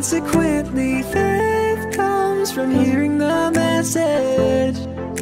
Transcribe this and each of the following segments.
Consequently, faith comes from hearing the message.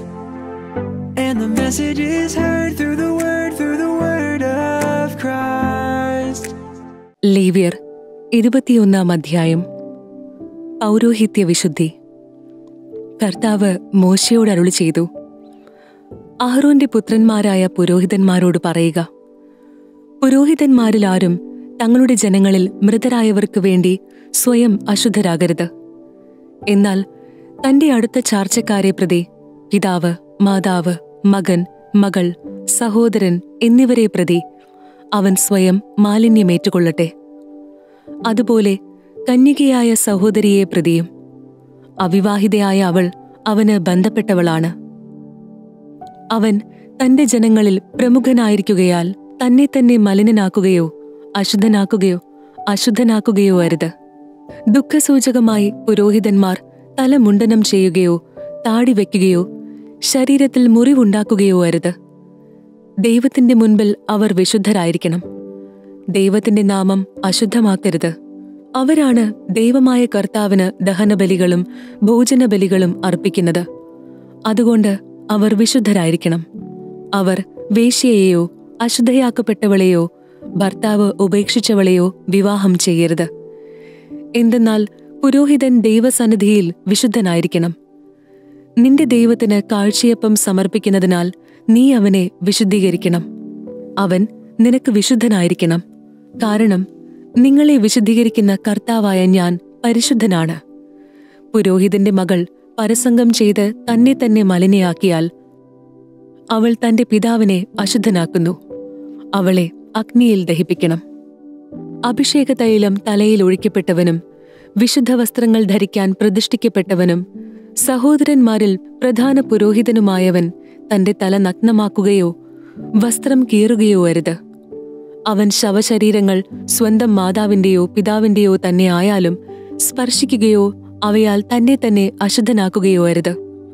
And the message is heard through the word, through the word of Christ. ലേവ്യർ ഇരുപത്തിയൊന്നാം അധ്യായം പൗരോഹിത്യ വിശുദ്ധി കർത്താവ് മോശയോട് അരുളി ചെയ്തു അഹ്റോന്റെ പുത്രന്മാരായ പുരോഹിതന്മാരോട് പറയുക പുരോഹിതന്മാരിൽ ആരും തങ്ങളുടെ ജനങ്ങളിൽ മൃതരായവർക്ക് വേണ്ടി സ്വയം അശുദ്ധരാകരുത് എന്നാൽ തന്റെ അടുത്ത ചാർച്ചക്കാരെ പ്രതി പിതാവ് മാതാവ് മകൻ മകൾ സഹോദരൻ എന്നിവരെ പ്രതി അവൻ സ്വയം മാലിന്യമേറ്റുകൊള്ളട്ടെ അതുപോലെ കന്യകയായ സഹോദരിയെ പ്രതിയും അവിവാഹിതയായ അവൾ അവന് ബന്ധപ്പെട്ടവളാണ് അവൻ തന്റെ ജനങ്ങളിൽ പ്രമുഖനായിരിക്കുകയാൽ തന്നെ തന്നെ മലിനനാക്കുകയോ അശുദ്ധനാക്കുകയോ അശുദ്ധനാക്കുകയോ അരുത് ദുഃഖസൂചകമായി പുരോഹിതന്മാർ തല മുണ്ടനം ചെയ്യുകയോ താടി വയ്ക്കുകയോ ശരീരത്തിൽ മുറിവുണ്ടാക്കുകയോ അരുത് ദൈവത്തിന്റെ മുൻപിൽ അവർ വിശുദ്ധരായിരിക്കണം ദൈവത്തിന്റെ നാമം അശുദ്ധമാക്കരുത് അവരാണ് ദൈവമായ കർത്താവിന് ദഹനബലികളും ഭോജനബലികളും അർപ്പിക്കുന്നത് അതുകൊണ്ട് അവർ വിശുദ്ധരായിരിക്കണം അവർ വേശ്യയെയോ അശുദ്ധയാക്കപ്പെട്ടവളെയോ ഭർത്താവ് ഉപേക്ഷിച്ചവളെയോ വിവാഹം ചെയ്യരുത് എന്തെന്നാൽ പുരോഹിതൻ ദൈവസന്നിധിയിൽ വിശുദ്ധനായിരിക്കണം നിന്റെ ദൈവത്തിന് കാഴ്ചയപ്പം സമർപ്പിക്കുന്നതിനാൽ നീ അവനെ വിശുദ്ധീകരിക്കണം അവൻ നിനക്ക് വിശുദ്ധനായിരിക്കണം കാരണം നിങ്ങളെ വിശുദ്ധീകരിക്കുന്ന കർത്താവായ ഞാൻ പരിശുദ്ധനാണ് പുരോഹിതന്റെ മകൾ പരസംഗം ചെയ്ത് തന്നെ തന്നെ മലിനയാക്കിയാൽ അവൾ തന്റെ പിതാവിനെ അശുദ്ധനാക്കുന്നു അവളെ അഗ്നിയിൽ ദഹിപ്പിക്കണം അഭിഷേക തൈലം തലയിൽ ഒഴിക്കപ്പെട്ടവനും വിശുദ്ധ വസ്ത്രങ്ങൾ ധരിക്കാൻ പ്രതിഷ്ഠിക്കപ്പെട്ടവനും സഹോദരന്മാരിൽ പ്രധാന പുരോഹിതനുമായവൻ തന്റെ തല നഗ്നമാക്കുകയോ വസ്ത്രം കീറുകയോ അരുത് അവൻ ശവശരീരങ്ങൾ സ്വന്തം മാതാവിന്റെയോ പിതാവിന്റെയോ തന്നെ ആയാലും സ്പർശിക്കുകയോ അവയാൽ തന്നെ തന്നെ അശുദ്ധനാക്കുകയോ അരുത്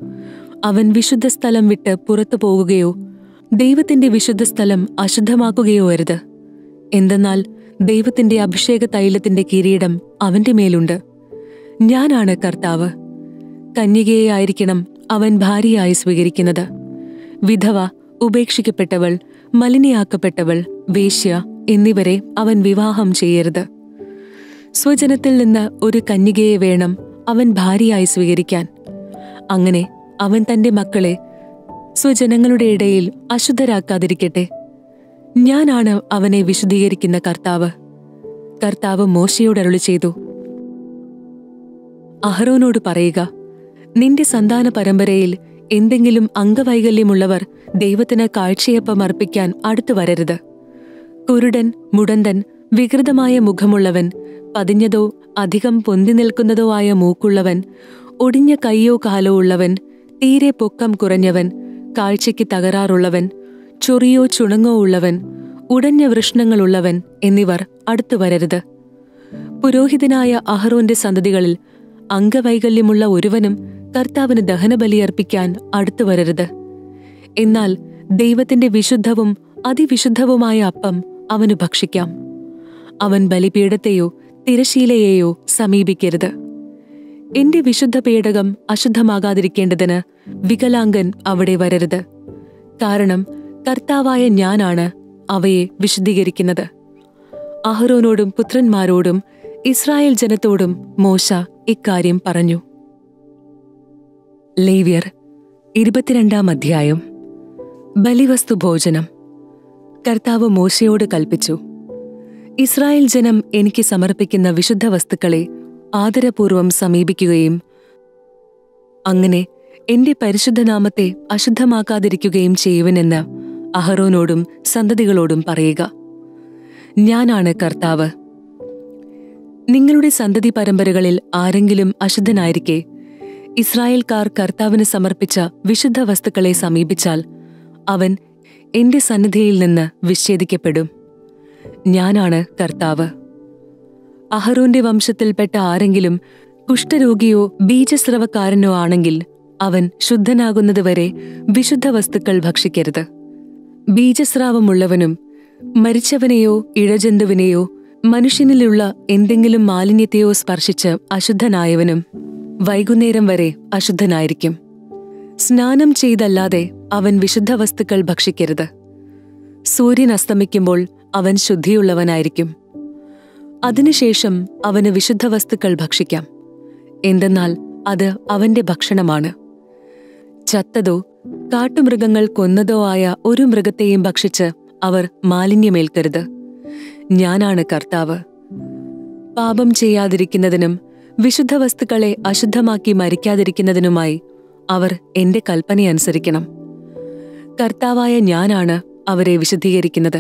അവൻ വിശുദ്ധ സ്ഥലം വിട്ട് പുറത്തു പോകുകയോ ദൈവത്തിന്റെ വിശുദ്ധ സ്ഥലം അശുദ്ധമാക്കുകയോ അരുത് എന്തെന്നാൽ ദൈവത്തിന്റെ അഭിഷേക തൈലത്തിന്റെ കിരീടം അവന്റെ മേലുണ്ട് ഞാനാണ് കർത്താവ് കന്യകയെ ആയിരിക്കണം അവൻ ഭാര്യയായി സ്വീകരിക്കുന്നത് വിധവ ഉപേക്ഷിക്കപ്പെട്ടവൾ മലിനയാക്കപ്പെട്ടവൾ വേശ്യ എന്നിവരെ അവൻ വിവാഹം ചെയ്യരുത് സ്വജനത്തിൽ നിന്ന് ഒരു കന്യകയെ വേണം അവൻ ഭാര്യയായി സ്വീകരിക്കാൻ അങ്ങനെ അവൻ തന്റെ മക്കളെ സ്വജനങ്ങളുടെ ഇടയിൽ അശുദ്ധരാക്കാതിരിക്കട്ടെ ഞാനാണ് അവനെ വിശുദ്ധീകരിക്കുന്ന കർത്താവ് കർത്താവ് മോശയോട് അരുളി ചെയ്തു അഹ്റോനോട് പറയുക നിന്റെ സന്താന പരമ്പരയിൽ എന്തെങ്കിലും അംഗവൈകല്യമുള്ളവർ ദൈവത്തിന് കാഴ്ചയപ്പം അർപ്പിക്കാൻ അടുത്തു വരരുത് കുരുടൻ മുടന്തൻ വികൃതമായ മുഖമുള്ളവൻ പതിഞ്ഞതോ അധികം പൊന്തി നിൽക്കുന്നതോ ആയ മൂക്കുള്ളവൻ ഒടിഞ്ഞ കയ്യോ കാലോ ഉള്ളവൻ തീരെ പൊക്കം കുറഞ്ഞവൻ കാഴ്ചയ്ക്ക് തകരാറുള്ളവൻ ചൊറിയോ ചുണങ്ങോ ഉള്ളവൻ ഉടഞ്ഞ വൃഷ്ണങ്ങളുള്ളവൻ എന്നിവർ അടുത്തു വരരുത് പുരോഹിതനായ അഹ്റോന്റെ സന്തതികളിൽ അംഗവൈകല്യമുള്ള ഒരുവനും കർത്താവിന് ദഹനബലിയർപ്പിക്കാൻ അടുത്തു വരരുത് എന്നാൽ ദൈവത്തിന്റെ വിശുദ്ധവും അതിവിശുദ്ധവുമായ അപ്പം അവന് ഭക്ഷിക്കാം അവൻ ബലിപീഠത്തെയോ തിരശീലയെയോ സമീപിക്കരുത് എന്റെ വിശുദ്ധ പേടകം അശുദ്ധമാകാതിരിക്കേണ്ടതിന് വികലാംഗൻ അവിടെ വരരുത് കാരണം കർത്താവായ ഞാനാണ് അവയെ വിശുദ്ധീകരിക്കുന്നത് അഹ്റോനോടും പുത്രന്മാരോടും ഇസ്രായേൽ ജനത്തോടും മോശ ഇക്കാര്യം പറഞ്ഞു ലേവ്യർ ഇരുപത്തിരണ്ടാം അധ്യായം ബലിവസ്തു ഭോജനം കർത്താവ് മോശയോട് കൽപ്പിച്ചു ഇസ്രായേൽ ജനം എനിക്ക് സമർപ്പിക്കുന്ന വിശുദ്ധ വസ്തുക്കളെ ആദരപൂർവം സമീപിക്കുകയും അങ്ങനെ എന്റെ പരിശുദ്ധനാമത്തെ അശുദ്ധമാക്കാതിരിക്കുകയും ചെയ്യുവനെന്ന് അഹറോനോടും സന്തതികളോടും പറയുക ഞാനാണ് കർത്താവ് നിങ്ങളുടെ സന്തതി പരമ്പരകളിൽ ആരെങ്കിലും അശുദ്ധനായിരിക്കെ ഇസ്രായേൽക്കാർ കർത്താവിന് സമർപ്പിച്ച വിശുദ്ധ വസ്തുക്കളെ സമീപിച്ചാൽ അവൻ എന്റെ സന്നിധിയിൽ നിന്ന് വിച്ഛേദിക്കപ്പെടും ഞാനാണ് കർത്താവ് അഹറോന്റെ വംശത്തിൽപ്പെട്ട ആരെങ്കിലും കുഷ്ഠരോഗിയോ ബീജസ്രവക്കാരനോ ആണെങ്കിൽ അവൻ ശുദ്ധനാകുന്നതുവരെ വിശുദ്ധ വസ്തുക്കൾ ഭക്ഷിക്കരുത് ബീജസ്രാവമുള്ളവനും മരിച്ചവനെയോ ഇഴജന്തുവിനെയോ മനുഷ്യനിലുള്ള എന്തെങ്കിലും മാലിന്യത്തെയോ സ്പർശിച്ച് അശുദ്ധനായവനും വൈകുന്നേരം വരെ അശുദ്ധനായിരിക്കും സ്നാനം ചെയ്തല്ലാതെ അവൻ വിശുദ്ധ വസ്തുക്കൾ ഭക്ഷിക്കരുത് സൂര്യൻ അസ്തമിക്കുമ്പോൾ അവൻ ശുദ്ധിയുള്ളവനായിരിക്കും അതിനുശേഷം അവന് വിശുദ്ധ വസ്തുക്കൾ ഭക്ഷിക്കാം എന്തെന്നാൽ അത് അവന്റെ ഭക്ഷണമാണ് ചത്തതോ കാട്ടുമൃഗങ്ങൾ കൊന്നതോ ആയ ഒരു മൃഗത്തെയും ഭക്ഷിച്ച് അവർ മാലിന്യമേൽക്കരുത് ഞാനാണ് കർത്താവ് പാപം ചെയ്യാതിരിക്കുന്നതിനും വിശുദ്ധ വസ്തുക്കളെ അശുദ്ധമാക്കി മരിക്കാതിരിക്കുന്നതിനുമായി അവർ എന്റെ കൽപ്പനയനുസരിക്കണം കർത്താവായ ഞാനാണ് അവരെ വിശുദ്ധീകരിക്കുന്നത്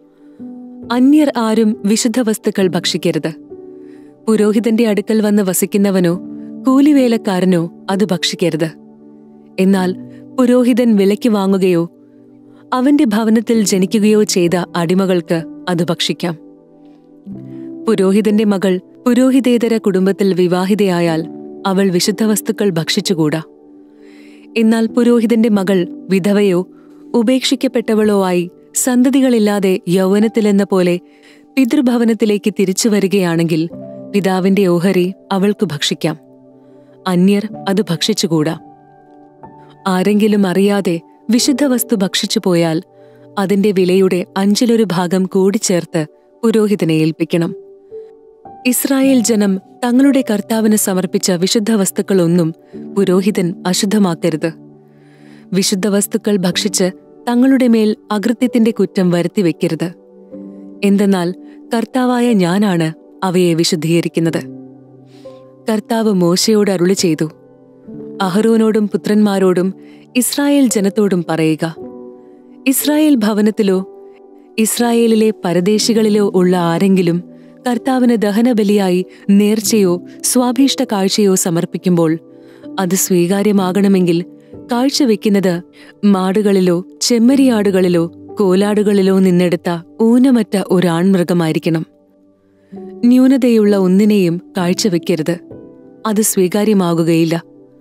അന്യർ ആരും വിശുദ്ധ വസ്തുക്കൾ ഭക്ഷിക്കരുത് പുരോഹിതന്റെ അടുക്കൽ വന്ന് വസിക്കുന്നവനോ കൂലിവേലക്കാരനോ അത് ഭക്ഷിക്കരുത് എന്നാൽ പുരോഹിതൻ വിലയ്ക്ക് വാങ്ങുകയോ അവന്റെ ഭവനത്തിൽ ജനിക്കുകയോ ചെയ്ത അടിമകൾക്ക് അത് ഭക്ഷിക്കാം പുരോഹിതന്റെ മകൾ പുരോഹിതേതര കുടുംബത്തിൽ വിവാഹിതയായാൽ അവൾ വിശുദ്ധ വസ്തുക്കൾ ഭക്ഷിച്ചുകൂടാ എന്നാൽ പുരോഹിതന്റെ മകൾ വിധവയോ ഉപേക്ഷിക്കപ്പെട്ടവളോ ആയി സന്തതികളില്ലാതെ യൗവനത്തിലെന്ന പോലെ പിതൃഭവനത്തിലേക്ക് തിരിച്ചു വരികയാണെങ്കിൽ പിതാവിന്റെ ഓഹരി അവൾക്ക് ഭക്ഷിക്കാം അന്യർ അത് ഭക്ഷിച്ചുകൂടാ ആരെങ്കിലും അറിയാതെ വിശുദ്ധ വസ്തു ഭക്ഷിച്ചു പോയാൽ അതിന്റെ വിലയുടെ അഞ്ചിലൊരു ഭാഗം കൂടിച്ചേർത്ത് പുരോഹിതനെ ഏൽപ്പിക്കണം ഇസ്രായേൽ ജനം തങ്ങളുടെ കർത്താവിന് സമർപ്പിച്ച വിശുദ്ധ വസ്തുക്കളൊന്നും പുരോഹിതൻ അശുദ്ധമാക്കരുത് വിശുദ്ധ വസ്തുക്കൾ ഭക്ഷിച്ച് തങ്ങളുടെ മേൽ അകൃത്യത്തിന്റെ കുറ്റം വരുത്തിവെക്കരുത് എന്തെന്നാൽ കർത്താവായ ഞാനാണ് അവയെ വിശുദ്ധീകരിക്കുന്നത് കർത്താവ് മോശയോട് അരുളി ചെയ്തു അഹറോനോടും പുത്രന്മാരോടും ഇസ്രായേൽ ജനത്തോടും പറയുക ഇസ്രായേൽ ഭവനത്തിലോ ഇസ്രായേലിലെ പരദേശികളിലോ ഉള്ള ആരെങ്കിലും കർത്താവിന് ദഹനബലിയായി നേർച്ചയോ സ്വാഭീഷ്ട കാഴ്ചയോ സമർപ്പിക്കുമ്പോൾ അത് സ്വീകാര്യമാകണമെങ്കിൽ കാഴ്ചവെക്കുന്നത് മാടുകളിലോ ചെമ്മരിയാടുകളിലോ കോലാടുകളിലോ നിന്നെടുത്ത ഊനമറ്റ ഒരാൺമൃഗമായിരിക്കണം ന്യൂനതയുള്ള ഒന്നിനെയും കാഴ്ചവെക്കരുത് അത് സ്വീകാര്യമാകുകയില്ല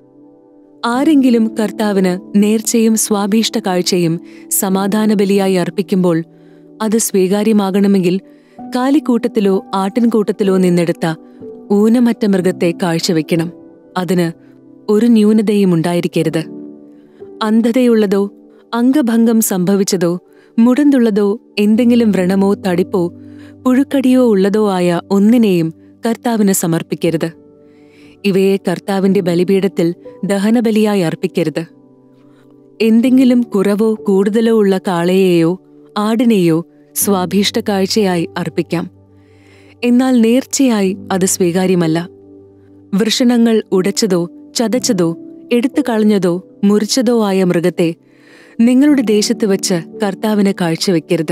ആരെങ്കിലും കർത്താവിന് നേർച്ചയും സ്വാഭീഷ്ട കാഴ്ചയും സമാധാന ബലിയായി അർപ്പിക്കുമ്പോൾ അത് സ്വീകാര്യമാകണമെങ്കിൽ കാലിക്കൂട്ടത്തിലോ ആട്ടിൻകൂട്ടത്തിലോ നിന്നെടുത്ത ഊനമറ്റ മൃഗത്തെ കാഴ്ചവെക്കണം അതിന് ഒരു ന്യൂനതയും ഉണ്ടായിരിക്കരുത് അന്ധതയുള്ളതോ അംഗഭംഗം സംഭവിച്ചതോ മുടന്തുള്ളതോ എന്തെങ്കിലും വ്രണമോ തടിപ്പോ പുഴുക്കടിയോ ഉള്ളതോ ആയ ഒന്നിനെയും കർത്താവിന് സമർപ്പിക്കരുത് ഇവയെ കർത്താവിന്റെ ബലിപീഠത്തിൽ ദഹനബലിയായി അർപ്പിക്കരുത് എന്തെങ്കിലും കുറവോ കൂടുതലോ ഉള്ള കാളയെയോ ആടിനെയോ സ്വാഭീഷ്ട കാഴ്ചയായി അർപ്പിക്കാം എന്നാൽ നേർച്ചയായി അത് സ്വീകാര്യമല്ല വൃഷണങ്ങൾ ഉടച്ചതോ ചതച്ചതോ എടുത്തു കളഞ്ഞതോ മുറിച്ചതോ ആയ മൃഗത്തെ നിങ്ങളുടെ ദേശത്ത് വച്ച് കർത്താവിന് കാഴ്ചവെക്കരുത്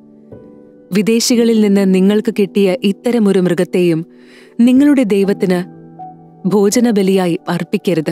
വിദേശികളിൽ നിന്ന് നിങ്ങൾക്ക് കിട്ടിയ ഇത്തരമൊരു മൃഗത്തെയും നിങ്ങളുടെ ദൈവത്തിന് ഭോജനബലിയായി അർപ്പിക്കരുത്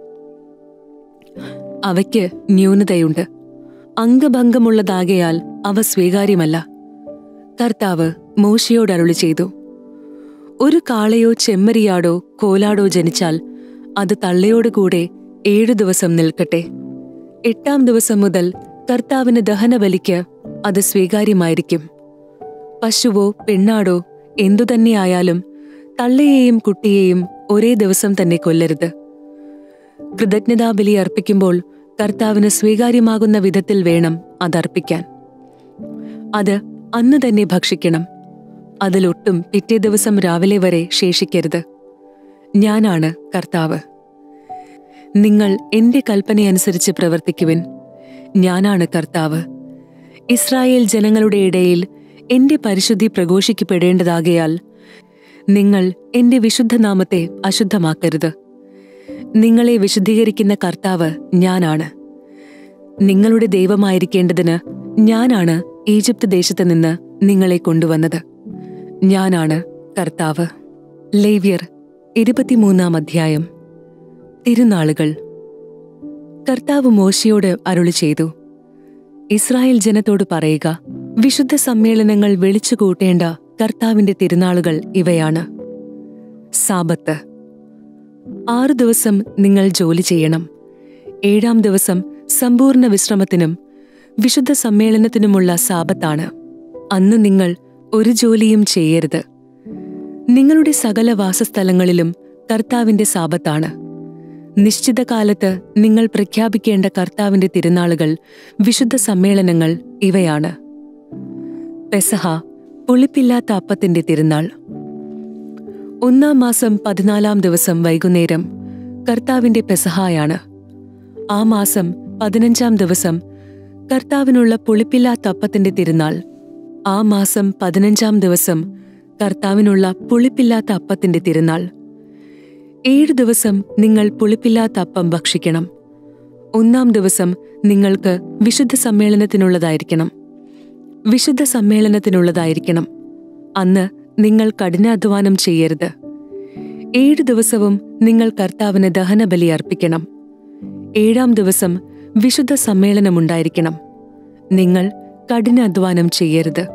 അവയ്ക്ക് ന്യൂനതയുണ്ട് അംഗഭംഗമുള്ളതാകയാൽ അവ സ്വീകാര്യമല്ല കർത്താവ് മോശയോട് അരുളി ചെയ്തു ഒരു കാളയോ ചെമ്മരിയാടോ കോലാടോ ജനിച്ചാൽ അത് തള്ളയോടുകൂടെ ഏഴു ദിവസം നിൽക്കട്ടെ എട്ടാം ദിവസം മുതൽ കർത്താവിന് ദഹനബലിക്ക് അത് സ്വീകാര്യമായിരിക്കും പശുവോ പെണ്ണാടോ എന്തുതന്നെയായാലും തള്ളയെയും കുട്ടിയെയും ഒരേ ദിവസം തന്നെ കൊല്ലരുത് കൃതജ്ഞതാബലി അർപ്പിക്കുമ്പോൾ കർത്താവിന് സ്വീകാര്യമാകുന്ന വിധത്തിൽ വേണം അതർപ്പിക്കാൻ അത് അന്ന് തന്നെ ഭക്ഷിക്കണം അതിലൊട്ടും പിറ്റേ ദിവസം രാവിലെ വരെ ശേഷിക്കരുത് ഞാനാണ് കർത്താവ് നിങ്ങൾ എന്റെ കൽപ്പനയനുസരിച്ച് പ്രവർത്തിക്കുവിൻ ഞാനാണ് കർത്താവ് ഇസ്രായേൽ ജനങ്ങളുടെ ഇടയിൽ എന്റെ പരിശുദ്ധി പ്രഘോഷിക്കപ്പെടേണ്ടതാകയാൽ നിങ്ങൾ എന്റെ വിശുദ്ധനാമത്തെ അശുദ്ധമാക്കരുത് നിങ്ങളെ വിശുദ്ധീകരിക്കുന്ന കർത്താവ് ഞാനാണ് നിങ്ങളുടെ ദൈവമായിരിക്കേണ്ടതിന് ഞാനാണ് ഈജിപ്ത് ദേശത്ത് നിന്ന് നിങ്ങളെ കൊണ്ടുവന്നത് ഞാനാണ് കർത്താവ് ലേവ്യർ ഇരുപത്തിമൂന്നാം അധ്യായം തിരുനാളുകൾ കർത്താവ് മോശയോട് അരുളി ചെയ്തു ഇസ്രായേൽ ജനത്തോട് പറയുക വിശുദ്ധ സമ്മേളനങ്ങൾ വിളിച്ചു കൂട്ടേണ്ട കർത്താവിന്റെ തിരുനാളുകൾ ഇവയാണ് സാബത്ത് ആറു ദിവസം നിങ്ങൾ ജോലി ചെയ്യണം ഏഴാം ദിവസം സമ്പൂർണ്ണ വിശ്രമത്തിനും വിശുദ്ധ സമ്മേളനത്തിനുമുള്ള സാപത്താണ് അന്ന് നിങ്ങൾ ഒരു ജോലിയും ചെയ്യരുത് നിങ്ങളുടെ സകല വാസസ്ഥലങ്ങളിലും കർത്താവിന്റെ സാപത്താണ് നിശ്ചിത കാലത്ത് നിങ്ങൾ പ്രഖ്യാപിക്കേണ്ട കർത്താവിന്റെ തിരുനാളുകൾ വിശുദ്ധ സമ്മേളനങ്ങൾ ഇവയാണ് പെസഹ പുളിപ്പില്ലാത്ത അപ്പത്തിന്റെ തിരുനാൾ ഒന്നാം മാസം പതിനാലാം ദിവസം വൈകുന്നേരം കർത്താവിന്റെ പെസഹായാണ് ആ മാസം പതിനഞ്ചാം ദിവസം കർത്താവിനുള്ള പുളിപ്പില്ലാത്ത അപ്പത്തിന്റെ തിരുനാൾ ആ മാസം പതിനഞ്ചാം ദിവസം കർത്താവിനുള്ള പുളിപ്പില്ലാത്ത അപ്പത്തിന്റെ തിരുനാൾ ഏഴ് ദിവസം നിങ്ങൾ പുളിപ്പില്ലാത്ത അപ്പം ഭക്ഷിക്കണം ഒന്നാം ദിവസം നിങ്ങൾക്ക് വിശുദ്ധ സമ്മേളനത്തിനുള്ളതായിരിക്കണം വിശുദ്ധ സമ്മേളനത്തിനുള്ളതായിരിക്കണം അന്ന് നിങ്ങൾ കഠിനാധ്വാനം ചെയ്യരുത് ഏഴ് ദിവസവും നിങ്ങൾ കർത്താവിന് ദഹനബലി അർപ്പിക്കണം ഏഴാം ദിവസം വിശുദ്ധ സമ്മേളനമുണ്ടായിരിക്കണം നിങ്ങൾ കഠിനാധ്വാനം ചെയ്യരുത്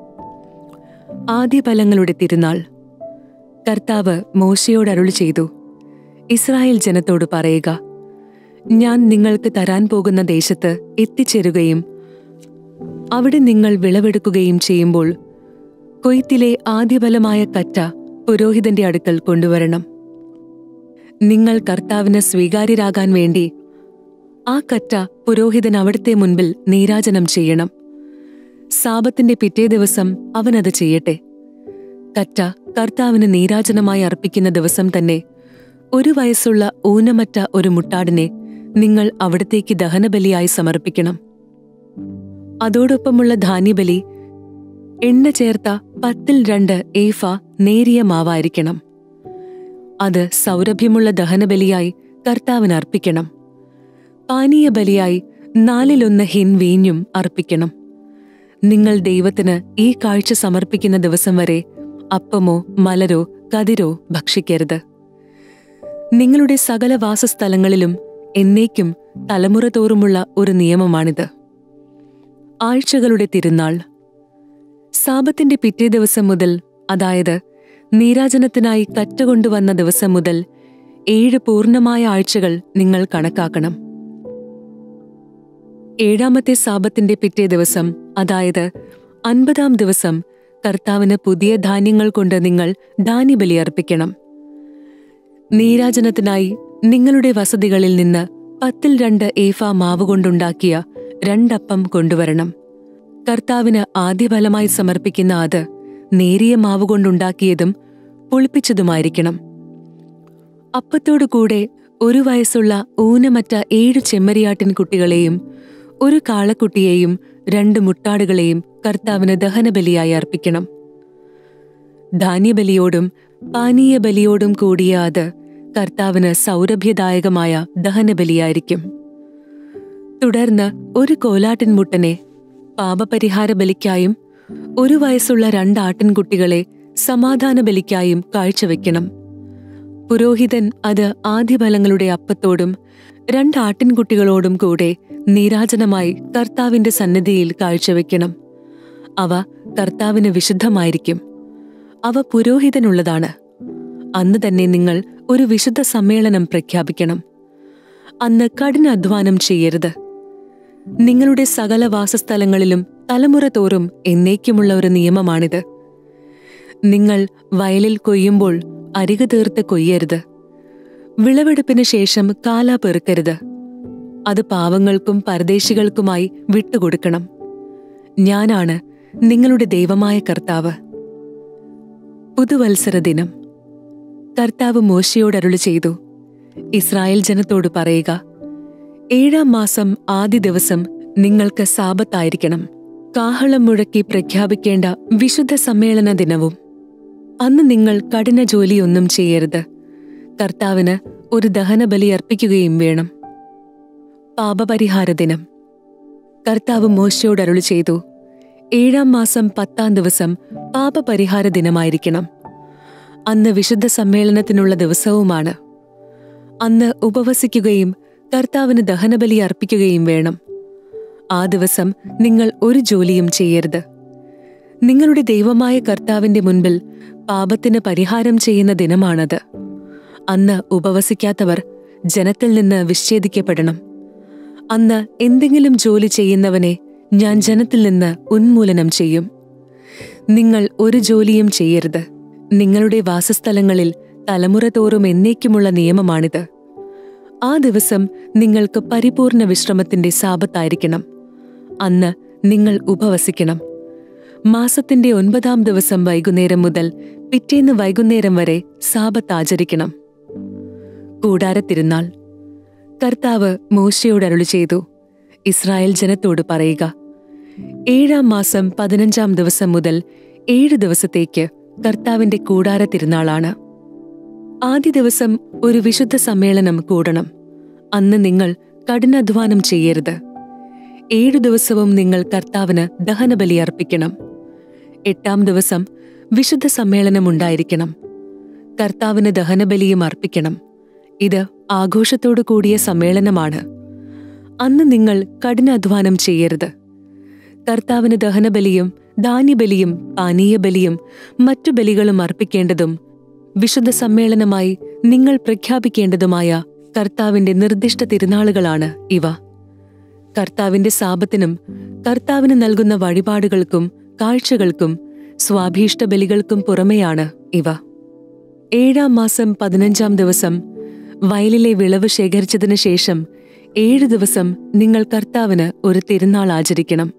ആദ്യഫലങ്ങളുടെ തിരുനാൾ കർത്താവ് മോശയോട് അരുളി ചെയ്തു ഇസ്രായേൽ ജനത്തോട് പറയുക ഞാൻ നിങ്ങൾക്ക് തരാൻ പോകുന്ന ദേശത്ത് എത്തിച്ചേരുകയും അവിടെ നിങ്ങൾ വിളവെടുക്കുകയും ചെയ്യുമ്പോൾ കൊയ്ത്തിലെ ആദ്യഫലമായ കറ്റ പുരോഹിതന്റെ അടുക്കൽ കൊണ്ടുവരണം നിങ്ങൾ കർത്താവിന് സ്വീകാര്യരാകാൻ വേണ്ടി ആ കറ്റ പുരോഹിതൻ അവിടുത്തെ മുൻപിൽ നീരാജനം ചെയ്യണം സാപത്തിന്റെ പിറ്റേ ദിവസം അവനത് ചെയ്യട്ടെ കറ്റ കർത്താവിന് നീരാജനമായി അർപ്പിക്കുന്ന ദിവസം തന്നെ ഒരു വയസ്സുള്ള ഊനമറ്റ ഒരു മുട്ടാടിനെ നിങ്ങൾ അവിടത്തേക്ക് ദഹനബലിയായി സമർപ്പിക്കണം അതോടൊപ്പമുള്ള ധാന്യബലി എണ്ണ ചേർത്ത പത്തിൽ രണ്ട് ഏഫ നേരിയ മാവായിരിക്കണം അത് സൗരഭ്യമുള്ള ദഹനബലിയായി കർത്താവിന് അർപ്പിക്കണം പാനീയ ബലിയായി നാലിലൊന്ന് ഹിൻ വീഞ്ഞും അർപ്പിക്കണം നിങ്ങൾ ദൈവത്തിന് ഈ കാഴ്ച സമർപ്പിക്കുന്ന ദിവസം വരെ അപ്പമോ മലരോ കതിരോ ഭക്ഷിക്കരുത് നിങ്ങളുടെ സകല വാസസ്ഥലങ്ങളിലും എന്നേക്കും തലമുറ തോറുമുള്ള ഒരു നിയമമാണിത് ആഴ്ചകളുടെ തിരുനാൾ സാപത്തിന്റെ പിറ്റേ ദിവസം മുതൽ അതായത് നീരാജനത്തിനായി കറ്റ കൊണ്ടുവന്ന ദിവസം മുതൽ ഏഴ് പൂർണ്ണമായ ആഴ്ചകൾ നിങ്ങൾ കണക്കാക്കണം ഏഴാമത്തെ സാപത്തിന്റെ പിറ്റേ ദിവസം അതായത് അൻപതാം ദിവസം കർത്താവിന് പുതിയ ധാന്യങ്ങൾ കൊണ്ട് നിങ്ങൾ ധാന്യബലി അർപ്പിക്കണം നീരാജനത്തിനായി നിങ്ങളുടെ വസതികളിൽ നിന്ന് പത്തിൽ രണ്ട് ഏഫ മാവ് കൊണ്ടുണ്ടാക്കിയ രണ്ടപ്പം കൊണ്ടുവരണം കർത്താവിന് ആദ്യഫലമായി സമർപ്പിക്കുന്ന അത് നേരിയ മാവ് കൊണ്ടുണ്ടാക്കിയതും പുളിപ്പിച്ചതുമായിരിക്കണം അപ്പത്തോടു കൂടെ ഒരു വയസ്സുള്ള ഊനമറ്റ ഏഴ് ചെമ്മരിയാട്ടിൻ കുട്ടികളെയും ഒരു കാളക്കുട്ടിയെയും രണ്ട് മുട്ടാടുകളെയും കർത്താവിന് ദഹനബലിയായി അർപ്പിക്കണം ധാന്യബലിയോടും പാനീയ ബലിയോടും കൂടിയ അത് കർത്താവിന് സൗരഭ്യദായകമായ ദഹനബലിയായിരിക്കും തുടർന്ന് ഒരു കോലാട്ടിൻ മുട്ടനെ പാപപരിഹാര ബലിക്കായും ഒരു വയസ്സുള്ള രണ്ട് ആട്ടിൻകുട്ടികളെ സമാധാന ബലിക്കായും കാഴ്ചവെക്കണം പുരോഹിതൻ അത് ആദ്യഫലങ്ങളുടെ അപ്പത്തോടും രണ്ട് ആട്ടിൻകുട്ടികളോടും കൂടെ നീരാജനമായി കർത്താവിന്റെ സന്നിധിയിൽ കാഴ്ചവെക്കണം അവ കർത്താവിന് വിശുദ്ധമായിരിക്കും അവ പുരോഹിതനുള്ളതാണ് അന്ന് തന്നെ നിങ്ങൾ ഒരു വിശുദ്ധ സമ്മേളനം പ്രഖ്യാപിക്കണം അന്ന് കഠിന അധ്വാനം ചെയ്യരുത് നിങ്ങളുടെ സകല വാസസ്ഥലങ്ങളിലും തലമുറ തോറും എന്നേക്കുമുള്ള ഒരു നിയമമാണിത് നിങ്ങൾ വയലിൽ കൊയ്യുമ്പോൾ അരികു തീർത്ത് കൊയ്യരുത് വിളവെടുപ്പിന് ശേഷം കാല പെറുക്കരുത് അത് പാവങ്ങൾക്കും പരദേശികൾക്കുമായി വിട്ടുകൊടുക്കണം ഞാനാണ് നിങ്ങളുടെ ദൈവമായ കർത്താവ് പുതുവത്സര ദിനം കർത്താവ് മോശയോട് അരുളി ചെയ്തു ഇസ്രായേൽ ജനത്തോട് പറയുക ഏഴാം മാസം ആദ്യ ദിവസം നിങ്ങൾക്ക് സാപത്തായിരിക്കണം കാഹളം മുഴക്കി പ്രഖ്യാപിക്കേണ്ട വിശുദ്ധ സമ്മേളന ദിനവും അന്ന് നിങ്ങൾ കഠിന ജോലിയൊന്നും ചെയ്യരുത് കർത്താവിന് ഒരു ദഹനബലി അർപ്പിക്കുകയും വേണം പാപപരിഹാര ദിനം കർത്താവ് മോശയോട് അരുളി ചെയ്തു ഏഴാം മാസം പത്താം ദിവസം പാപപരിഹാര ദിനമായിരിക്കണം അന്ന് വിശുദ്ധ സമ്മേളനത്തിനുള്ള ദിവസവുമാണ് അന്ന് ഉപവസിക്കുകയും കർത്താവിന് ദഹനബലി അർപ്പിക്കുകയും വേണം ആ ദിവസം നിങ്ങൾ ഒരു ജോലിയും ചെയ്യരുത് നിങ്ങളുടെ ദൈവമായ കർത്താവിന്റെ മുൻപിൽ പാപത്തിന് പരിഹാരം ചെയ്യുന്ന ദിനമാണത് അന്ന് ഉപവസിക്കാത്തവർ ജനത്തിൽ നിന്ന് വിച്ഛേദിക്കപ്പെടണം അന്ന് എന്തെങ്കിലും ജോലി ചെയ്യുന്നവനെ ഞാൻ ജനത്തിൽ നിന്ന് ഉന്മൂലനം ചെയ്യും നിങ്ങൾ ഒരു ജോലിയും ചെയ്യരുത് നിങ്ങളുടെ വാസസ്ഥലങ്ങളിൽ തലമുറ തോറും എന്നേക്കുമുള്ള നിയമമാണിത് ആ ദിവസം നിങ്ങൾക്ക് പരിപൂർണ വിശ്രമത്തിന്റെ സാപത്തായിരിക്കണം അന്ന് നിങ്ങൾ ഉപവസിക്കണം മാസത്തിന്റെ ഒൻപതാം ദിവസം വൈകുന്നേരം മുതൽ പിറ്റേന്ന് വൈകുന്നേരം വരെ സാപത്ത് ആചരിക്കണം കൂടാരത്തിരുന്നാൾ കർത്താവ് മോശയോട് അരുളി ചെയ്തു ഇസ്രായേൽ ജനത്തോട് പറയുക ഏഴാം മാസം പതിനഞ്ചാം ദിവസം മുതൽ ഏഴ് ദിവസത്തേക്ക് കർത്താവിന്റെ കൂടാര തിരുനാളാണ് ആദ്യ ദിവസം ഒരു വിശുദ്ധ സമ്മേളനം കൂടണം അന്ന് നിങ്ങൾ കഠിനാധ്വാനം ചെയ്യരുത് ഏഴു ദിവസവും നിങ്ങൾ കർത്താവിന് ദഹനബലി അർപ്പിക്കണം എട്ടാം ദിവസം വിശുദ്ധ സമ്മേളനം ഉണ്ടായിരിക്കണം കർത്താവിന് ദഹനബലിയും അർപ്പിക്കണം ഇത് ആഘോഷത്തോടു കൂടിയ സമ്മേളനമാണ് അന്ന് നിങ്ങൾ കഠിനാധ്വാനം ചെയ്യരുത് കർത്താവിന് ദഹനബലിയും ധാന്യബലിയും പാനീയബലിയും മറ്റു ബലികളും അർപ്പിക്കേണ്ടതും വിശുദ്ധ സമ്മേളനമായി നിങ്ങൾ പ്രഖ്യാപിക്കേണ്ടതുമായ കർത്താവിന്റെ നിർദ്ദിഷ്ട തിരുനാളുകളാണ് ഇവ കർത്താവിന്റെ സാപത്തിനും കർത്താവിന് നൽകുന്ന വഴിപാടുകൾക്കും കാഴ്ചകൾക്കും സ്വാഭീഷ്ട ബലികൾക്കും പുറമെയാണ് ഇവ ഏഴാം മാസം പതിനഞ്ചാം ദിവസം വയലിലെ വിളവ് ശേഖരിച്ചതിനു ശേഷം ഏഴു ദിവസം നിങ്ങൾ കർത്താവിന് ഒരു തിരുനാൾ ആചരിക്കണം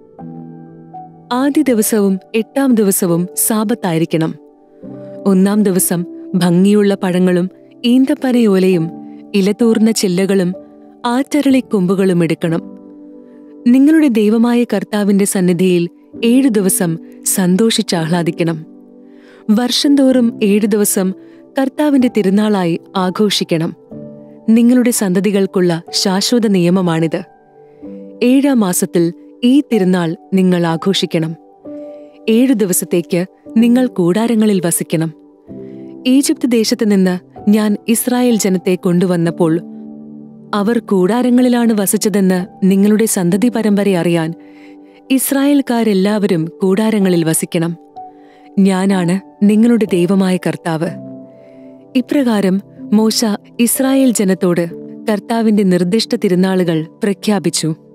ആദ്യ ദിവസവും എട്ടാം ദിവസവും സാപത്തായിരിക്കണം ഒന്നാം ദിവസം ഭംഗിയുള്ള പഴങ്ങളും ഈന്തപ്പനയോലയും ഇലതൂർന്ന ചില്ലകളും ആറ്റരളിക്കൊമ്പുകളും എടുക്കണം നിങ്ങളുടെ ദൈവമായ കർത്താവിന്റെ സന്നിധിയിൽ ഏഴു ദിവസം സന്തോഷിച്ചാഹ്ലാദിക്കണം വർഷം തോറും ഏഴു ദിവസം കർത്താവിന്റെ തിരുനാളായി ആഘോഷിക്കണം നിങ്ങളുടെ സന്തതികൾക്കുള്ള ശാശ്വത നിയമമാണിത് ഏഴാം മാസത്തിൽ ഈ തിരുനാൾ നിങ്ങൾ ആഘോഷിക്കണം ഏഴു ദിവസത്തേക്ക് നിങ്ങൾ കൂടാരങ്ങളിൽ വസിക്കണം ഈജിപ്ത് ദേശത്ത് നിന്ന് ഞാൻ ഇസ്രായേൽ ജനത്തെ കൊണ്ടുവന്നപ്പോൾ അവർ കൂടാരങ്ങളിലാണ് വസിച്ചതെന്ന് നിങ്ങളുടെ സന്തതി പരമ്പര അറിയാൻ ഇസ്രായേൽക്കാരെല്ലാവരും കൂടാരങ്ങളിൽ വസിക്കണം ഞാനാണ് നിങ്ങളുടെ ദൈവമായ കർത്താവ് ഇപ്രകാരം മോശ ഇസ്രായേൽ ജനത്തോട് കർത്താവിന്റെ നിർദ്ദിഷ്ട തിരുനാളുകൾ പ്രഖ്യാപിച്ചു